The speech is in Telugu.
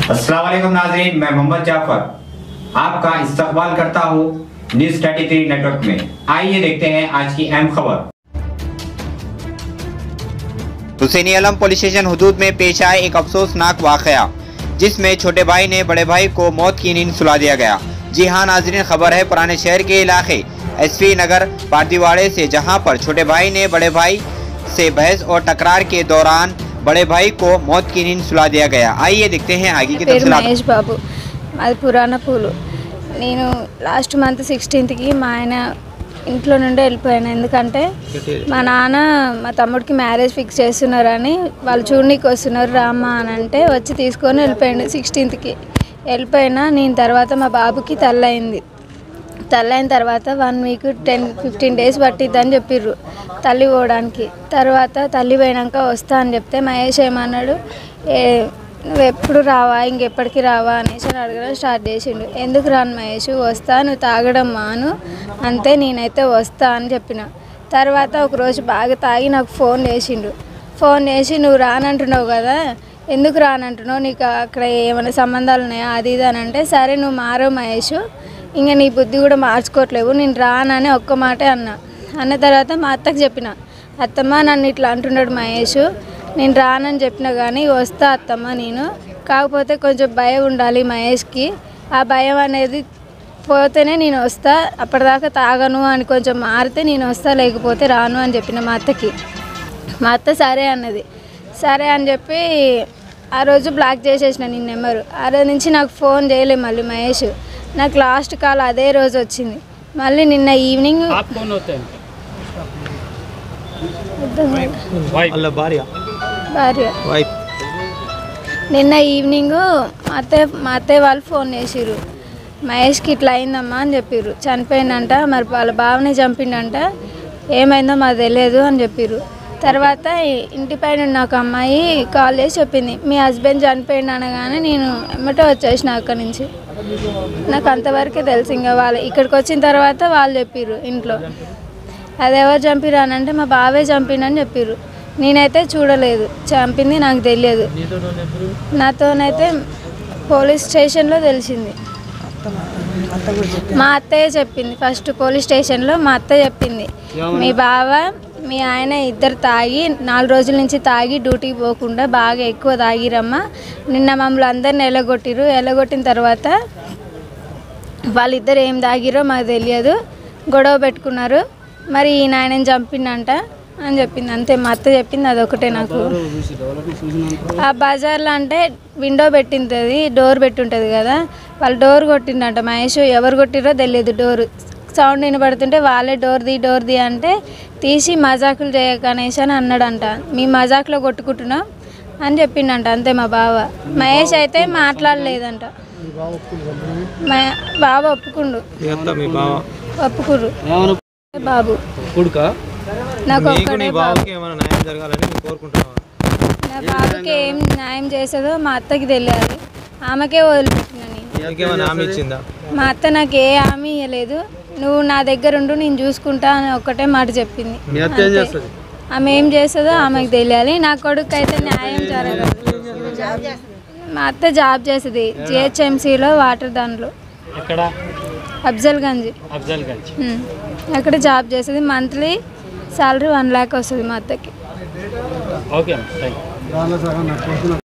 असलम नाजरीन मैं मोहम्मद जाफर आपका इस्तकबाल करता हूँ न्यूज 33 नेटवर्क में आइए देखते हैं आज की अहम खबर हुसैनी आलम पुलिस स्टेशन हदूद में पेश आए एक अफसोसनाक वाकया जिसमें छोटे भाई ने बड़े भाई को मौत की नींद सुला दिया गया जी हाँ नाजरीन खबर है पुराने शहर के इलाके एसपी नगर पारदीवाड़े से जहां पर छोटे भाई ने बड़े भाई से बहस और टकरार के दौरान बड़े भाई को मौत की नींद सुला दिया गया आइए देखते हैं आगे की పేరు तफसीलात మహేష్ బాబు మాది పురాణ పూలు నేను లాస్ట్ మంత్ సిక్స్టీన్త్కి మా ఆయన ఇంట్లో నుండి వెళ్ళిపోయాను ఎందుకంటే మా నాన్న మా తమ్ముడికి మ్యారేజ్ ఫిక్స్ చేస్తున్నారని వాళ్ళు చూడనీకి వస్తున్నారు రామ్మా అని అంటే వచ్చి తీసుకొని వెళ్ళిపోయాడు సిక్స్టీన్త్కి వెళ్ళిపోయినా నేను తర్వాత మా బాబుకి తల్లయింది తల్లైన తర్వాత one week ten fifteen days పట్టిద్దని చెప్పిర్రు తల్లి పోవడానికి తర్వాత తల్లి పోయినాక వస్తా అని చెప్తే మహేష్ ఏమన్నాడు ఏ నువ్వు ఎప్పుడు రావా ఇంకెప్పటికి రావా అనేసి అని అడగడం స్టార్ట్ చేసిండు ఎందుకు రాను మహేష్ వస్తా నువ్వు తాగడం మాను అంతే నేనైతే వస్తా అని చెప్పిన తర్వాత ఒకరోజు బాగా తాగి నాకు ఫోన్ చేసిండు ఫోన్ చేసి నువ్వు రానంటున్నావు కదా ఎందుకు రానంటున్నావు నీకు అక్కడ ఏమైనా సంబంధాలు ఉన్నాయా అది ఇది అని అంటే సరే నువ్వు మారవు మహేష్ ఇంకా నీ బుద్ధి కూడా మార్చుకోవట్లేవు నేను రానని ఒక్క మాటే అన్నా అన్న తర్వాత మా అత్తకు చెప్పిన అత్తమ్మ నన్ను ఇట్లా అంటున్నాడు మహేష్ నేను రానని చెప్పిన కానీ వస్తా అత్తమ్మ నేను కాకపోతే కొంచెం భయం ఉండాలి మహేష్కి ఆ భయం అనేది పోతేనే నేను వస్తా అప్పటిదాకా తాగను అని కొంచెం మారితే నేను వస్తా లేకపోతే రాను అని చెప్పిన మా అత్తకి మా అత్త సరే అన్నది సరే అని చెప్పి ఆ రోజు బ్లాక్ చేసేసిన నేను నెంబరు ఆ రోజు నుంచి నాకు ఫోన్ చేయలే మళ్ళీ మహేష్ నాకు లాస్ట్ కాల్ అదే రోజు వచ్చింది మళ్ళీ నిన్న ఈవినింగ్ आप कौन होते हैं వాళ్ళ భార్య భార్య వైఫ్ నిన్న ఈవినింగ్ మా అత్తయ్య మా అత్తయ్య వాళ్ళు ఫోన్ చేసిర్రు మహేష్కి ఇట్లా అయిందమ్మా అని చెప్పిర్రు చనిపోయిందంట మరి వాళ్ళ బావనే చంపిండంట ఏమైందో మాకు తెలియదు అని చెప్పిర్రు తర్వాత ఈ- ఇంటి పైన ఉన్న ఒక అమ్మాయి కాల్ చేసి చెప్పింది మీ హస్బెండ్ చనిపోయిండు అనగానే నేను ఎమ్మటే వచ్చేసిన అక్కడి నుంచి నాకు అంతవరకే తెలుసు ఇంకా వాళ్ళు ఇక్కడికి వచ్చిన తర్వాత వాళ్ళు చెప్పిర్రు ఇంట్లో అది ఎవరు చంపిర్రు అని అంటే మా బావే చంపిండని చెప్పిర్రు నేనైతే చూడలేదు చంపింది నాకు తెలియదు నాతోనైతే పోలీస్ స్టేషన్లో తెలిసింది మా అత్తయ్య చెప్పింది ఫస్ట్ పోలీస్ స్టేషన్లో మా అత్త చెప్పింది మీ బావ మీ ఆయన ఇద్దరు తాగి నాలుగు రోజుల నుంచి తాగి డ్యూటీకి పోకుండా బాగా ఎక్కువ తాగిరమ్మా నిన్న మమ్మల్ని అందరిని ఎలగొట్టిరు ఎలగొట్టిన తర్వాత వాళ్ళిద్దరు ఏం తాగిరో మాకు తెలియదు గొడవ పెట్టుకున్నారు మరి ఈ నాయనని చంపిండంట అని చెప్పింది అంతే మా అత్త చెప్పింది అదొకటే నాకు ఆ బజార్లో అంటే విండో పెట్టింటుంది డోర్ పెట్టుంటుంది కదా వాళ్ళు డోర్ కొట్టిండంట మహేష్ ఎవరు కొట్టిరో తెలియదు డోర్ సౌండ్ వినబడుతుంటే వాళ్ళే డోర్ ది డోర్ ది అంటే తీసి మజాకులు చేయక అనేసి అని అన్నాడంట మీ మజాకులో కొట్టుకుంటున్నాం అని చెప్పిండంట అంతే మా బావ మహేష్ అయితే మాట్లాడలేదంట మా బావ ఒప్పుకుండు ఎంత మీ బావ ఒప్పుకుర్రు బాబు कुड़का నాకు నీకు ఒక్కడే నీ బాబు బావకి ఏమైనా న్యాయం జరగాలని నేను కోరుకుంటున్నావా నా బాబుకి ఏం న్యాయం చేస్తుందో మా అత్తకి తెలియాలి ఆమెకే వదిలిపెట్టిన నేను నీకేమైనా హామీ ఇచ్చిందా మా అత్త నాకు ఏ హామీ ఇవ్వలేదు నువ్వు నా దగ్గర ఉండు నేను చూసుకుంటా అని ఒక్కటే మాట చెప్పింది మీ అత్త ఏం అంతే. చేస్తుంది ఆమె ఏం చేస్తుందో ఆమెకు తెలియాలి నా కొడుకు అయితే న్యాయం జరగదు మా అత్త జాబ్ చేస్తుంది జిహెచ్ఎంసీలో వాటర్ దాంట్లో ఎక్కడ అఫ్జల్ గంజ్ అఫ్జల్ గంజ్ ఉమ్. అక్కడ జాబ్ చేస్తుంది మంత్లీ సాలరీ వన్ ల్యాక్ వస్తుంది మా అత్తకి ఓకే థ్యాంక్ యూ